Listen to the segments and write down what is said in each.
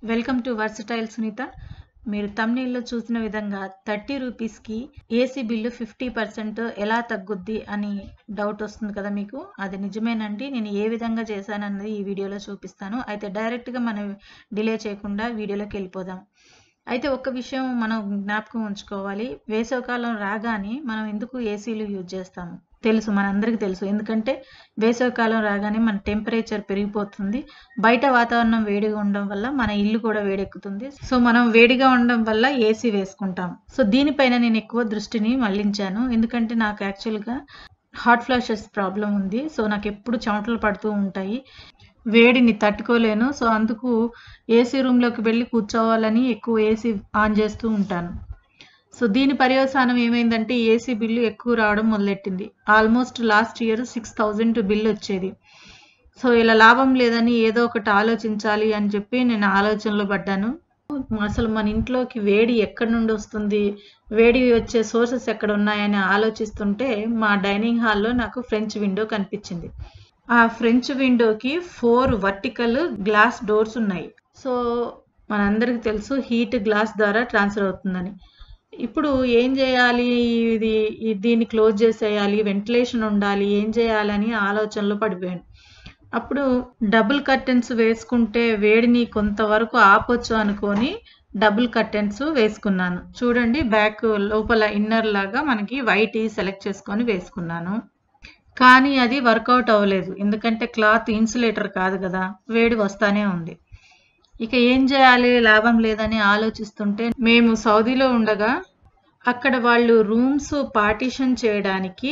welcome to versatile Sunitha మీరు తమ్నేల్లో చూసిన విధంగా థర్టీ రూపీస్కి ఏసీ బిల్లు ఫిఫ్టీ పర్సెంట్ ఎలా తగ్గుద్ది అని డౌట్ వస్తుంది కదా మీకు అది నిజమేనండి నేను ఏ విధంగా చేశానన్నది ఈ వీడియోలో చూపిస్తాను అయితే డైరెక్ట్గా మనం డిలే చేయకుండా వీడియోలోకి వెళ్ళిపోదాం అయితే ఒక విషయం మనం జ్ఞాపకం ఉంచుకోవాలి వేసవికాలం రాగానే మనం ఎందుకు ఏసీలు యూజ్ చేస్తాము తెలుసు మనందరికీ తెలుసు ఎందుకంటే వేసవికాలం రాగానే మన టెంపరేచర్ పెరిగిపోతుంది బయట వాతావరణం వేడిగా ఉండడం వల్ల మన ఇల్లు కూడా వేడెక్కుతుంది సో మనం వేడిగా ఉండడం వల్ల ఏసీ వేసుకుంటాం సో దీనిపైన నేను ఎక్కువ దృష్టిని మళ్లించాను ఎందుకంటే నాకు యాక్చువల్గా హాట్ ఫ్లాషెస్ ప్రాబ్లం ఉంది సో నాకు ఎప్పుడు చెమటలు పడుతూ ఉంటాయి వేడిని తట్టుకోలేను సో అందుకు ఏసీ రూమ్లోకి వెళ్ళి కూర్చోవాలని ఎక్కువ ఏసీ ఆన్ చేస్తూ ఉంటాను సో దీని పర్యవసానం ఏమైందంటే ఏసీ బిల్లు ఎక్కువ రావడం మొదలెట్టింది almost last year six thousand bill వచ్చేది సో ఇలా లాభం లేదని ఏదో ఒకటి ఆలోచించాలి అని చెప్పి నేను ఆలోచనలో పడ్డాను అసలు మన ఇంట్లోకి వేడి ఎక్కడి నుండి వస్తుంది వేడి వచ్చే సోర్సెస్ ఎక్కడ ఉన్నాయని ఆలోచిస్తుంటే మా డైనింగ్ హాల్లో నాకు ఫ్రెంచ్ విండో కనిపించింది ఆ ఫ్రెంచ్ విండోకి ఫోర్ వర్టికల్ గ్లాస్ డోర్స్ ఉన్నాయి సో మనందరికి తెలుసు హీట్ గ్లాస్ ద్వారా ట్రాన్స్ఫర్ అవుతుందని ఇప్పుడు ఏం చేయాలి ఇది దీన్ని క్లోజ్ చేసేయాలి వెంటిలేషన్ ఉండాలి ఏం చేయాలని ఆలోచనలో పడిపోయాను అప్పుడు డబుల్ కర్టెన్స్ వేసుకుంటే వేడిని కొంతవరకు ఆపొచ్చు అనుకొని డబుల్ కర్టెన్స్ వేసుకున్నాను చూడండి బ్యాక్ లోపల ఇన్నర్ లాగా మనకి వైట్ సెలెక్ట్ చేసుకొని వేసుకున్నాను కానీ అది వర్కౌట్ అవ్వలేదు ఎందుకంటే క్లాత్ ఇన్సులేటర్ కాదు కదా వేడి వస్తానే ఉంది ఇక ఏం చేయాలి లాభం లేదని ఆలోచిస్తుంటే మేము సౌదీలో ఉండగా అక్కడ వాళ్ళు రూమ్స్ పార్టీషన్ చేయడానికి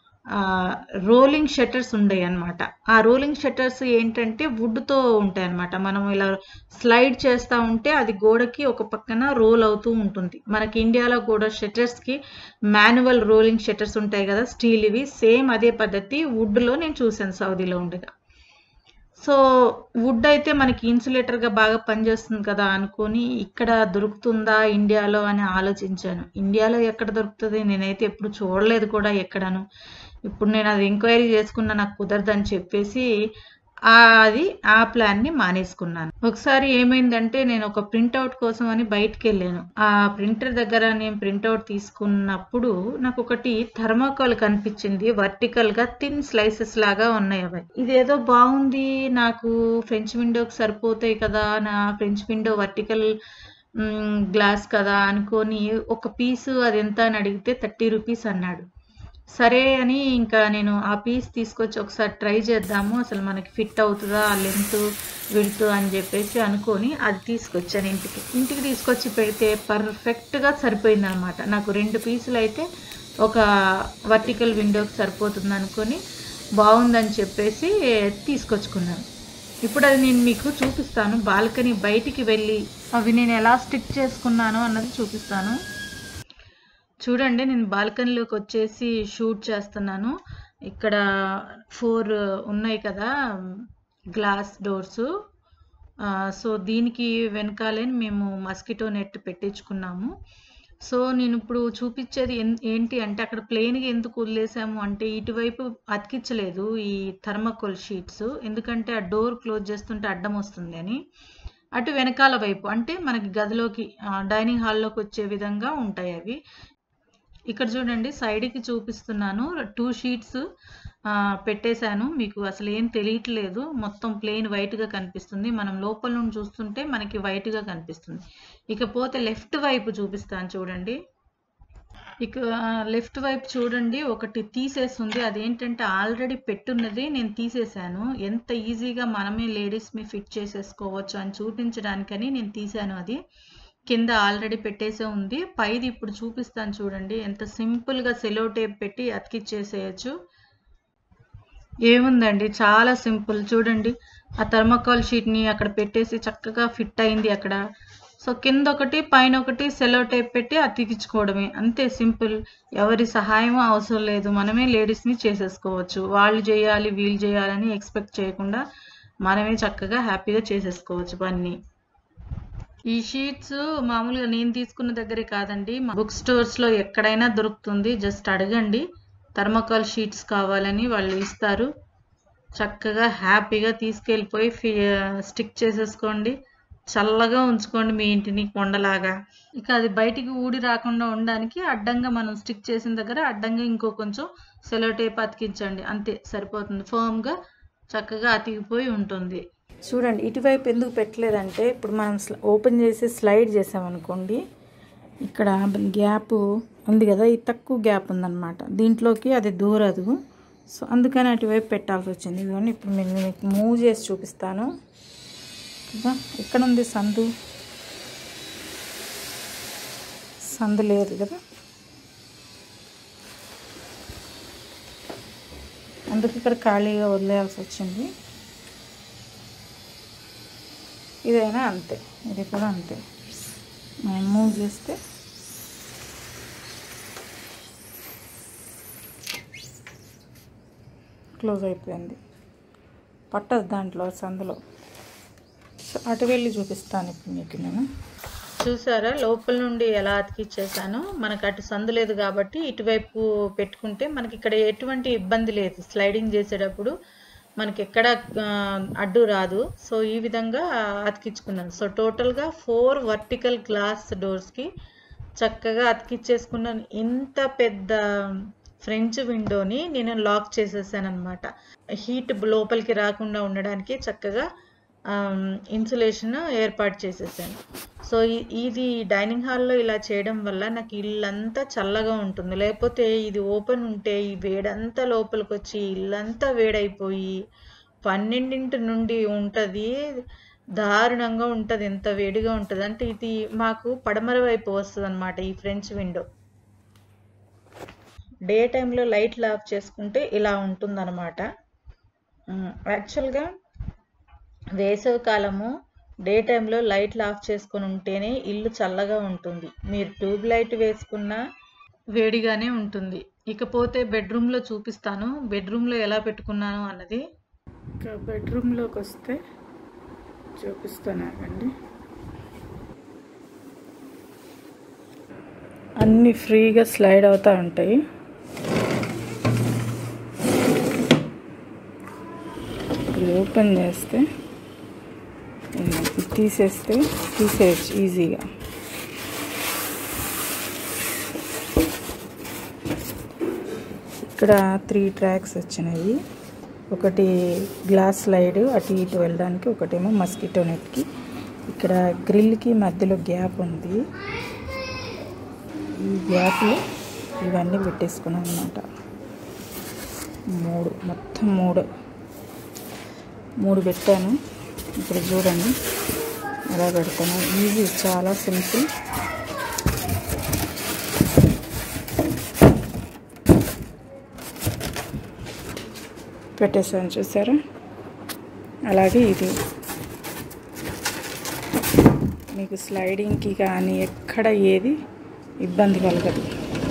రోలింగ్ షట్టర్స్ ఉండేవి అనమాట ఆ రోలింగ్ షట్టర్స్ ఏంటంటే వుడ్తో ఉంటాయి అనమాట మనం ఇలా స్లైడ్ చేస్తూ ఉంటే అది గోడకి ఒక పక్కన రోల్ అవుతూ ఉంటుంది మనకి ఇండియాలో కూడా షట్టర్స్కి మాన్యువల్ రోలింగ్ షట్టర్స్ ఉంటాయి కదా స్టీల్ ఇవి సేమ్ అదే పద్ధతి వుడ్లో నేను చూశాను సౌదీలో ఉండగా సో వుడ్ అయితే మనకి ఇన్సులేటర్గా బాగా పనిచేస్తుంది కదా అనుకొని ఇక్కడ దొరుకుతుందా ఇండియాలో అని ఆలోచించాను ఇండియాలో ఎక్కడ దొరుకుతుంది నేనైతే ఎప్పుడు చూడలేదు కూడా ఎక్కడను ఇప్పుడు నేను అది ఎంక్వైరీ చేసుకున్నా నాకు కుదరదని చెప్పేసి అది ఆ ప్లాన్ని మానేసుకున్నాను ఒకసారి ఏమైందంటే నేను ఒక ప్రింట్అవుట్ కోసం అని బయటకు వెళ్ళాను ఆ ప్రింటర్ దగ్గర నేను ప్రింట్అవుట్ తీసుకున్నప్పుడు నాకు ఒకటి థర్మాకోల్ కనిపించింది వర్టికల్ గా థిన్ స్లైసెస్ లాగా ఉన్నాయి అవి ఇదేదో బాగుంది నాకు ఫ్రెంచ్ విండోకి సరిపోతాయి కదా నా ఫ్రెంచ్ విండో వర్టికల్ గ్లాస్ కదా అనుకొని ఒక పీసు అది ఎంత అని అడిగితే థర్టీ రూపీస్ అన్నాడు సరే అని ఇంకా నేను ఆ పీస్ తీసుకొచ్చి ఒకసారి ట్రై చేద్దాము అసలు మనకి ఫిట్ అవుతుందా ఆ లెంత్ విడుతు అని చెప్పేసి అనుకొని అది తీసుకొచ్చాను ఇంటికి ఇంటికి తీసుకొచ్చి పెడితే పర్ఫెక్ట్గా సరిపోయింది అనమాట నాకు రెండు పీసులు అయితే ఒక వర్టికల్ విండోకి సరిపోతుంది అనుకొని బాగుందని చెప్పేసి తీసుకొచ్చుకున్నాను ఇప్పుడు అది నేను మీకు చూపిస్తాను బాల్కనీ బయటికి వెళ్ళి అవి నేను ఎలా స్టిక్ చేసుకున్నాను అన్నది చూపిస్తాను చూడండి నేను బాల్కనీలోకి వచ్చేసి షూట్ చేస్తున్నాను ఇక్కడ ఫోర్ ఉన్నాయి కదా గ్లాస్ డోర్స్ సో దీనికి వెనకాలే మేము మస్కిటో నెట్ పెట్టించుకున్నాము సో నేను ఇప్పుడు చూపించేది ఏంటి అంటే అక్కడ ప్లెయిన్గా ఎందుకు వదిలేసాము అంటే ఇటువైపు అతికించలేదు ఈ థర్మకోల్ షీట్స్ ఎందుకంటే ఆ డోర్ క్లోజ్ చేస్తుంటే అడ్డం వస్తుంది అని అటు వెనకాల వైపు అంటే మనకి గదిలోకి డైనింగ్ హాల్లోకి వచ్చే విధంగా ఉంటాయి అవి ఇక్కడ చూడండి సైడ్కి చూపిస్తున్నాను టూ షీట్స్ పెట్టేశాను మీకు అసలు ఏం తెలియట్లేదు మొత్తం ప్లెయిన్ వైట్గా కనిపిస్తుంది మనం లోపల నుండి చూస్తుంటే మనకి వైట్గా కనిపిస్తుంది ఇకపోతే లెఫ్ట్ వైపు చూపిస్తాను చూడండి ఇక లెఫ్ట్ వైపు చూడండి ఒకటి తీసేస్తుంది అదేంటంటే ఆల్రెడీ పెట్టున్నది నేను తీసేశాను ఎంత ఈజీగా మనమే లేడీస్ని ఫిట్ చేసేసుకోవచ్చు అని చూపించడానికని నేను తీసాను అది కింద ఆల్రెడీ పెట్టేసే ఉంది పైది ఇప్పుడు చూపిస్తాను చూడండి ఎంత సింపుల్గా సెలో టేప్ పెట్టి అతికిచ్చేసేయచ్చు ఏముందండి చాలా సింపుల్ చూడండి ఆ థర్మకాల్ షీట్ని అక్కడ పెట్టేసి చక్కగా ఫిట్ అయింది అక్కడ సో కింద ఒకటి పైన ఒకటి సెలో టేప్ పెట్టి అతికించుకోవడమే అంతే సింపుల్ ఎవరి సహాయం అవసరం లేదు మనమే లేడీస్ని చేసేసుకోవచ్చు వాళ్ళు చేయాలి వీళ్ళు చేయాలని ఎక్స్పెక్ట్ చేయకుండా మనమే చక్కగా హ్యాపీగా చేసేసుకోవచ్చు పని ఈ షీట్స్ మామూలుగా నేను తీసుకున్న దగ్గరే కాదండి బుక్ స్టోర్స్లో ఎక్కడైనా దొరుకుతుంది జస్ట్ అడగండి థర్మకాల్ షీట్స్ కావాలని వాళ్ళు ఇస్తారు చక్కగా హ్యాపీగా తీసుకెళ్ళిపోయి స్టిక్ చేసేసుకోండి చల్లగా ఉంచుకోండి మీ ఇంటిని కొండలాగా ఇక అది బయటికి ఊడి రాకుండా ఉండడానికి అడ్డంగా మనం స్టిక్ చేసిన దగ్గర అడ్డంగా ఇంకో కొంచెం సెలో టేప్ అతికించండి అంతే సరిపోతుంది ఫర్మ్గా చక్కగా అతికిపోయి ఉంటుంది చూడండి ఇటువైపు ఎందుకు పెట్టలేదంటే ఇప్పుడు మనం ఓపెన్ చేసి స్లైడ్ చేసామనుకోండి ఇక్కడ గ్యాప్ ఉంది కదా ఈ తక్కువ గ్యాప్ ఉందన్నమాట దీంట్లోకి అది దూరదు సో అందుకని అటువైపు పెట్టాల్సి వచ్చింది ఇదిగోండి ఇప్పుడు నేను మీకు మూవ్ చేసి చూపిస్తాను కదా ఎక్కడ ఉంది సందు సందు లేదు కదా అందుకు ఇక్కడ ఖాళీగా వదిలేయాల్సి వచ్చింది ఇదైనా అంతే ఇది కూడా అంతే మనం మూవ్ చేస్తే క్లోజ్ అయిపోయింది పట్టదు దాంట్లో సందులో సో అటు వెళ్ళి చూపిస్తాను ఇప్పుడు మీకు నేను చూసారా లోపల నుండి ఎలా అతికిచ్చేసాను మనకు అటు సందు లేదు కాబట్టి ఇటువైపు పెట్టుకుంటే మనకి ఇక్కడ ఎటువంటి ఇబ్బంది లేదు స్లైడింగ్ చేసేటప్పుడు మనకి ఎక్కడ ఆ, అడ్డు రాదు సో ఈ విధంగా అతికించుకున్నాను సో టోటల్గా ఫోర్ వర్టికల్ గ్లాస్ డోర్స్కి చక్కగా అతికిచ్చేసుకున్నాను ఇంత పెద్ద ఫ్రెంచ్ విండోని నేను లాక్ చేసేసాను అనమాట హీట్ లోపలికి రాకుండా ఉండడానికి చక్కగా ఇన్సులేషన్ ఏర్పాటు చేసేసాను సో ఇ- ఇది డైనింగ్ హాల్లో ఇలా చేయడం వల్ల నాకు ఇల్లంతా చల్లగా ఉంటుంది లేకపోతే ఇది ఓపెన్ ఉంటే ఈ వేడంతా లోపలికి వచ్చి ఇల్లంతా వేడైపోయి పన్నెండింటి నుండి ఉంటుంది దారుణంగా ఉంటుంది ఎంత వేడిగా ఉంటుంది అంటే ఇది మాకు పడమర వైపు వస్తుంది అనమాట ఈ ఫ్రెంచ్ విండో డే టైంలో లైట్లు ఆఫ్ చేసుకుంటే ఇలా ఉంటుందన్నమాట యాక్చువల్గా వేసవి కాలము డే టైంలో లైట్లు ఆఫ్ చేసుకొని ఉంటేనే ఇల్లు చల్లగా ఉంటుంది మీరు ట్యూబ్ లైట్ వేసుకున్నా వేడిగానే ఉంటుంది ఇకపోతే బెడ్రూమ్లో చూపిస్తాను బెడ్రూమ్లో ఎలా పెట్టుకున్నాను అన్నది ఇంకా బెడ్రూమ్లోకి వస్తే చూపిస్తానండి అన్నీ ఫ్రీగా స్లైడ్ అవుతూ ఉంటాయి ఇది ఓపెన్ చేస్తే ఇది తీసేస్తే తీసేయచ్చు ఈజీగా ఇక్కడ త్రీ ట్రాక్స్ వచ్చినాయి ఒకటి గ్లాస్ స్లైడ్ అటు ఇటు వెళ్ళడానికి ఒకటేమో మస్కిటో నెట్కి ఇక్కడ గ్రిల్కి మధ్యలో గ్యాప్ ఉంది ఈ గ్యాప్లో ఇవన్నీ పెట్టేసుకున్నాం అనమాట మూడు మొత్తం మూడు మూడు పెట్టాను ఇప్పుడు చూడండి ఎలా పెడతాను ఈజీ చాలా సింపుల్ పెట్టేసాను చూసారా అలాగే ఇది మీకు స్లైడింగ్కి కానీ ఎక్కడ ఏది ఇబ్బంది కలగదు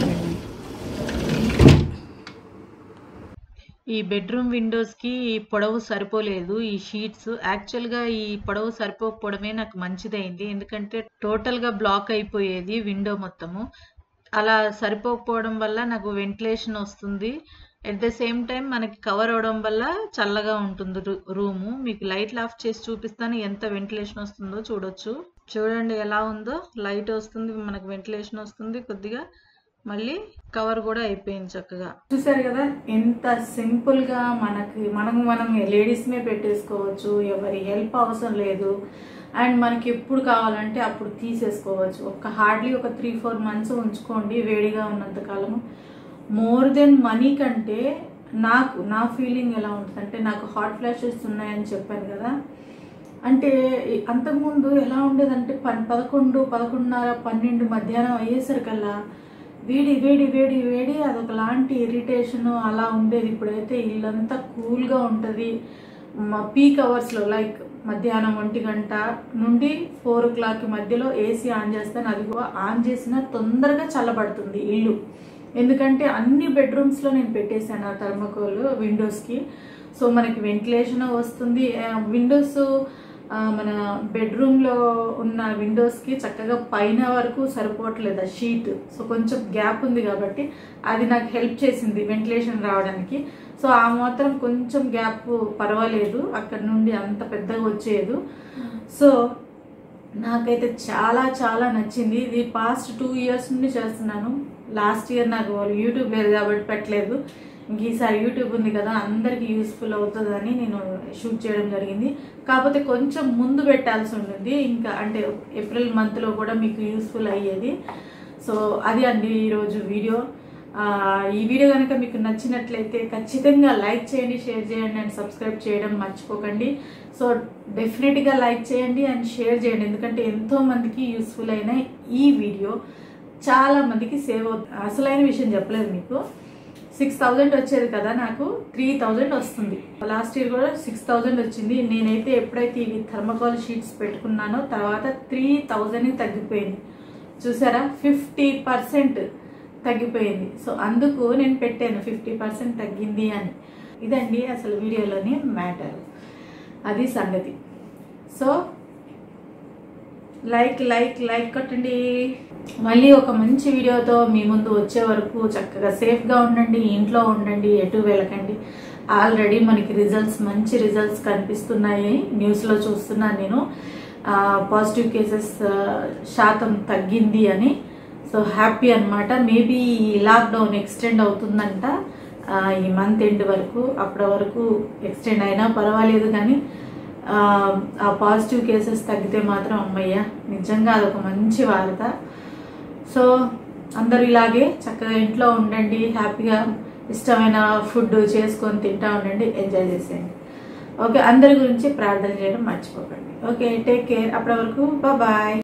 ఈ బెడ్రూమ్ విండోస్కి ఈ పొడవు సరిపోలేదు ఈ షీట్స్ యాక్చువల్గా ఈ పొడవు సరిపోకపోవడమే నాకు మంచిదైంది ఎందుకంటే టోటల్గా బ్లాక్ అయిపోయేది విండో మొత్తము అలా సరిపోకపోవడం వల్ల నాకు వెంటిలేషన్ వస్తుంది ఎట్ ద సేమ్ టైం మనకి కవర్ అవడం వల్ల చల్లగా ఉంటుంది రూ- రూము మీకు లైట్లు ఆఫ్ చేసి చూపిస్తాను ఎంత వెంటిలేషన్ వస్తుందో చూడొచ్చు చూడండి ఎలా ఉందో లైట్ వస్తుంది మనకు వెంటిలేషన్ వస్తుంది కొద్దిగా మళ్ళీ కవర్ కూడా అయిపోయింది చక్కగా చూసారు కదా ఎంత సింపుల్ గా మనకి మనం మనం లేడీస్ మే పెట్టేసుకోవచ్చు ఎవరి హెల్ప్ అవసరం లేదు అండ్ మనకి ఎప్పుడు కావాలంటే అప్పుడు తీసేసుకోవచ్చు ఒక హార్డ్లీ ఒక త్రీ ఫోర్ మంత్స్ ఉంచుకోండి వేడిగా ఉన్నంత కాలము మోర్ దెన్ మనీ కంటే నాకు నా ఫీలింగ్ ఎలా ఉంటుంది అంటే నాకు హాట్ ఫ్లాషెస్ ఉన్నాయని చెప్పాను కదా అంటే ఈ- అంతకుముందు ఎలా ఉండేదంటే పన్ పదకొండు పదకొండున్నర పన్నెండు మధ్యాహ్నం అయ్యేసరికల్లా వేడి వేడి వేడి వేడి అదొకలాంటి ఇరిటేషన్ అలా ఉండేది ఇప్పుడైతే ఇల్లంతా కూల్గా ఉంటుంది పీక్ అవర్స్లో లైక్ మధ్యాహ్నం ఒంటి గంట నుండి ఫోర్ ఓ క్లాక్ మధ్యలో ఏసీ ఆన్ చేస్తాను అది కూడా ఆన్ చేసినా తొందరగా చల్లబడుతుంది ఇల్లు ఎందుకంటే అన్ని బెడ్రూమ్స్లో నేను పెట్టేశాను ఆ థర్మకోల్ విండోస్కి సో మనకి వెంటిలేషన్ వస్తుంది విండోస్ మన బెడ్రూమ్లో ఉన్న విండోస్కి చక్కగా పైన వరకు సరిపోవట్లేదు ఆ షీట్ సో కొంచెం గ్యాప్ ఉంది కాబట్టి అది నాకు హెల్ప్ చేసింది వెంటిలేషన్ రావడానికి సో ఆ మాత్రం కొంచెం గ్యాప్ పర్వాలేదు అక్కడ నుండి అంత పెద్దగా వచ్చేది సో నాకైతే చాలా చాలా నచ్చింది ఇది పాస్ట్ టూ ఇయర్స్ నుండి చేస్తున్నాను లాస్ట్ ఇయర్ నాకు యూట్యూబ్ లేదు కాబట్టి పెట్టలేదు ఇంక ఈసారి యూట్యూబ్ ఉంది కదా అందరికీ యూస్ఫుల్ అవుతుందని నేను షూట్ చేయడం జరిగింది కాకపోతే కొంచెం ముందు పెట్టాల్సి ఉంటుంది ఇంకా అంటే ఏప్రిల్ మంత్లో కూడా మీకు యూస్ఫుల్ అయ్యేది సో అది అండి ఈరోజు వీడియో ఆ, ఈ వీడియో కనుక మీకు నచ్చినట్లయితే ఖచ్చితంగా లైక్ చేయండి షేర్ చేయండి అండ్ సబ్స్క్రైబ్ చేయడం మర్చిపోకండి సో డెఫినెట్గా లైక్ చేయండి అండ్ షేర్ చేయండి ఎందుకంటే ఎంతో మందికి యూస్ఫుల్ అయిన ఈ వీడియో చాలా మందికి సేవ్ అవుతుంది అసలైన విషయం చెప్పలేదు మీకు సిక్స్ థౌజండ్ వచ్చేది కదా నాకు త్రీ థౌజండ్ వస్తుంది లాస్ట్ ఇయర్ కూడా సిక్స్ థౌజండ్ వచ్చింది నేనైతే ఎప్పుడైతే ఇవి థర్మకోల్ షీట్స్ పెట్టుకున్నానో తర్వాత త్రీ థౌజండ్కి తగ్గిపోయింది చూసారా ఫిఫ్టీ పర్సెంట్ తగ్గిపోయింది సో అందుకు నేను పెట్టాను ఫిఫ్టీ పర్సెంట్ తగ్గింది అని ఇదండి అసలు వీడియోలోని మ్యాటర్ అది సంగతి సో లైక్ లైక్ లైక్ కొట్టండి మళ్ళీ ఒక మంచి వీడియోతో మీ ముందు వచ్చే వరకు చక్కగా సేఫ్గా ఉండండి ఇంట్లో ఉండండి ఎటు వెళ్ళకండి ఆల్రెడీ మనకి రిజల్ట్స్ మంచి రిజల్ట్స్ కనిపిస్తున్నాయి న్యూస్లో చూస్తున్నాను నేను పాజిటివ్ కేసెస్ శాతం తగ్గింది అని సో హ్యాపీ అనమాట మేబీ ఈ లాక్డౌన్ ఎక్స్టెండ్ అవుతుందంట ఆ, ఈ మంత్ ఎండ్ వరకు అప్పటి వరకు ఎక్స్టెండ్ అయినా పర్వాలేదు కానీ ఆ, ఆ పాజిటివ్ కేసెస్ తగ్గితే మాత్రం అమ్మయ్య నిజంగా అదొక మంచి వార్త సో అందరూ ఇలాగే చక్కగా ఇంట్లో ఉండండి హ్యాపీగా ఇష్టమైన ఫుడ్ చేసుకొని తింటా ఉండండి ఎంజాయ్ చేసేయండి ఓకే అందరి గురించి ప్రార్థన చేయడం మర్చిపోకండి ఓకే టేక్ కేర్ అప్పటి వరకు బాయ్